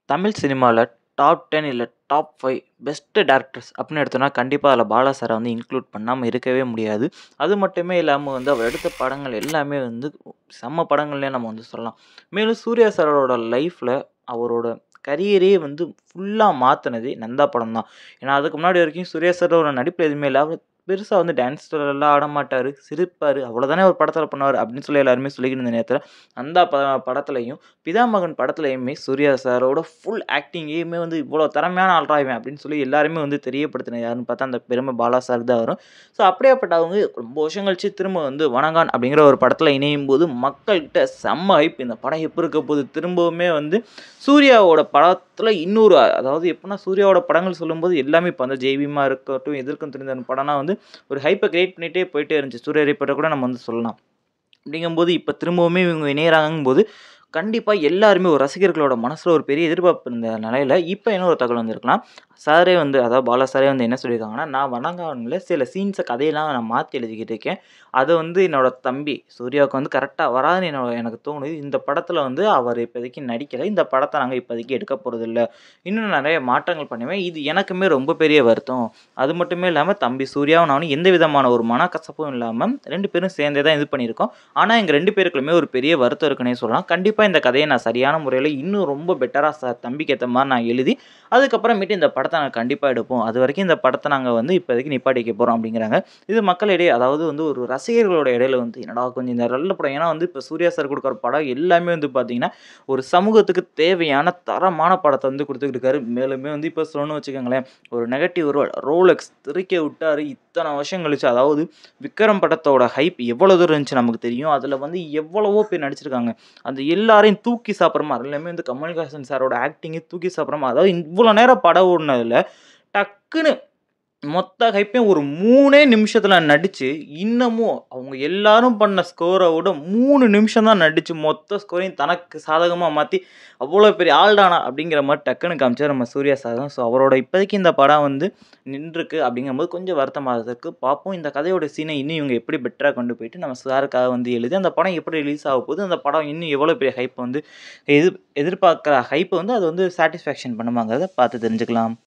தமிழ் சினிமால டாப் 10 இல்ல top 5 best directors அப்படின்னு எடுத்தோம்னா, கண்டிப்பா அதில பாலா சார வந்து இன்க்ளூட் பண்ணாம இருக்கவே முடியாது. அது மட்டுமே இல்லாம வந்து அவர் எடுத்த படங்கள் எல்லாமே வந்து செம்ம படங்கள்னே நம்ம வந்து சொல்லலாம். மேலும் சூர்யா சாரோட லைஃப்ல அவரோட கரியரயே வந்து ஃபுல்லா மாத்துனதே நந்தா படம் தான். ஏன்னா, அதுக்கு முன்னாடி வரைக்கும் சூர்யா சாரோட நடிப்புல எதுவுமே இல்ல. அவரு பெருசா வந்து டான்ஸ்லலாம் ஆட மாட்டாரு, சிரிப்பாரு. அவ்வளோதானே அவர் படத்தில பண்ணுவாரு அப்படின்னு சொல்லி எல்லாருமே சொல்லிக்கிட்டு இருந்த நேரத்தில, நந்தா ப படத்திலயும், பிதாமகன் படத்திலயுமே சூர்யா சாரோட ஃபுல் ஆக்டிங்கயுமே வந்து இவ்வளோ திறமையான ஆள்றா இவன் அப்படின்னு சொல்லி எல்லாருமே வந்து தெரியப்படுத்தினது யாருன்னு பார்த்தா, அந்த பெருமை பாலா சாருக்கு தான் வரும். ஸோ அப்படியாப்பட்ட அவங்க ரொம்ப வருஷம் கழிச்சு திரும்ப வந்து வணங்கான் அப்படிங்கிற ஒரு படத்தில இணையும்போது, மக்கள்கிட்ட செம்ம ஹைப். இந்த படம் எப்ப இருக்க போகுது? திரும்பவுமே வந்து சூர்யாவோட படத்தில இன்னொரு அதாவது எப்படின்னா, சூர்யாவோட படங்கள் சொல்லும்போது எல்லாமே இப்ப வந்து ஜெய் பீமா இருக்கட்டும், எதிர்க்கும் துணிந்தவன் படம்லாம் வந்து ஒரு ஹைப்ப கிரியேட் பண்ணிட்டே போயிட்டே இருந்துச்சு. சூர்யா ரிப்போர்ட்ட கூட நம்ம வந்து சொல்லலாம். அப்படிங்கும்போது இப்ப திரும்பவுமே இவங்க இணையறாங்கங்கும்போது, கண்டிப்பா எல்லாருமே ஒரு ரசிகர்களோட மனசுல ஒரு பெரிய எதிர்பார்ப்பு இருந்த நிலையில, இப்ப என்ன ஒரு தகவல் வந்திருக்குன்னா, சாரே வந்து அதாவது பாலா சாரே வந்து என்ன சொல்லியிருக்காங்கன்னா, "நான் வணங்கான்ல சில சீன்ஸ கதையெல்லாம் நான் மாத்தி எழுதிக்கிட்டு இருக்கேன். அத வந்து என்னோட தம்பி சூர்யாவுக்கு வந்து கரெக்ட்டா வராதுன்னு என்னோ எனக்கு தோணுது. இந்த படத்தில வந்து அவர் இப்போதைக்கு நடிக்கல. இந்த படத்த நாங்க இப்போதைக்கு எடுக்க போறதில்ல. இன்னும் நெறைய மாற்றங்கள் பண்ணுவேன். இது எனக்குமே ரொம்ப பெரிய வருத்தம். அது மட்டுமே இல்லாம தம்பி சூர்யாவும் நானும் எந்த விதமான ஒரு மனக்கசப்பும் இல்லாம 2 பேரும் சேர்ந்தே தான் இது பண்ணியிருக்கோம். ஆனா, எங்க 2 பேருக்குள்ளயுமே ஒரு பெரிய வருத்தம் இருக்குன்னே சொல்லலாம். கண்டிப்பா இந்த கதைய நான் சரியான முறையில இன்னும் ரொம்ப பெட்டரா ச தம்பிக்கு ஏத்த மாரி நான் எழுதி, அதுக்கப்புறமேட்டு இந்த படத்த நாங்க கண்டிப்பா எடுப்போம். அதுவரைக்கும் இந்த படத்த நாங்க வந்து இப்போதைக்கு நிப்பாட்டி வைக்க போறோம்" அப்படிங்கிறாங்க. இது மக்களிடையே அதாவது வந்து ஒரு ரசிகர்களோட இடையில வந்து, என்னடா கொஞ்சம் இந்த நல்ல படம் ஏன்னா வந்து இப்ப சூர்யா சார் குடுக்குற படம் எல்லாமே வந்து பார்த்தீங்கன்னா, ஒரு சமூகத்துக்கு தேவையான தரமான படத்த வந்து குடுத்துக்கிட்டு இருக்காரு. மேலுமே வந்து இப்ப சொல்லணும்னு வச்சுக்கோங்களேன், ஒரு நெகட்டிவ் ரோல் ரோலெக்ஸ் தெறிக்க விட்டாரு. இத்தன வருஷம் கழிச்சு அதாவது விக்ரம் படத்தோட ஹைப் எவ்வளோ தூரம் இருந்துச்சு நமக்கு தெரியும். அதில வந்து எவ்வளவோ பேர் நடிச்சிருக்காங்க. அந்த எல்லாரையும் தூக்கி சாப்பிடுற மாரி, அதுலயுமே வந்து கமல்ஹாசன் சாரோட ஆக்டிங்கே தூக்கி சாப்பிடுற மாரி, அதாவது இவ்வளோ நேரம் படம் ஓடுனதுல, டக்குனு மொத்த ஹைப்பையும் ஒரு 3 நிமிஷத்தில நடிச்சு, இன்னமும் அவங்க எல்லாரும் பண்ண ஸ்கோர விட 3 நிமிஷம் தான் நடிச்சு, மொத்த ஸ்கோரையும் தனக்கு சாதகமா மாத்தி, அவ்வளோ பெரிய ஆள்டானா அப்படிங்கிற மாரி டக்குனு காமிச்சாரு நம்ம சூர்யா சார் தான். ஸோ அவரோட இப்போதைக்கு இந்த படம் வந்து நின்றுருக்கு அப்படிங்கும்போது கொஞ்சம் வருத்தமா தான் இருக்கு. பார்ப்போம் இந்த கதையோட சீன இன்னும் இவங்க எப்படி பெட்டரா கொண்டு போயிட்டு, நம்ம சாருக்காக வந்து எழுதி, அந்த படம் எப்படி ரிலீஸ் ஆகப்போகுது? அந்த படம் இன்னும் எவ்வளோ பெரிய ஹைப் வந்து எதிர் எதிர்பார்க்கிற ஹைப்ப வந்து அது வந்து சாட்டிஸ்ஃபேக்ஷன் பண்ணுமாங்கிறத பார்த்து தெரிஞ்சுக்கலாம்.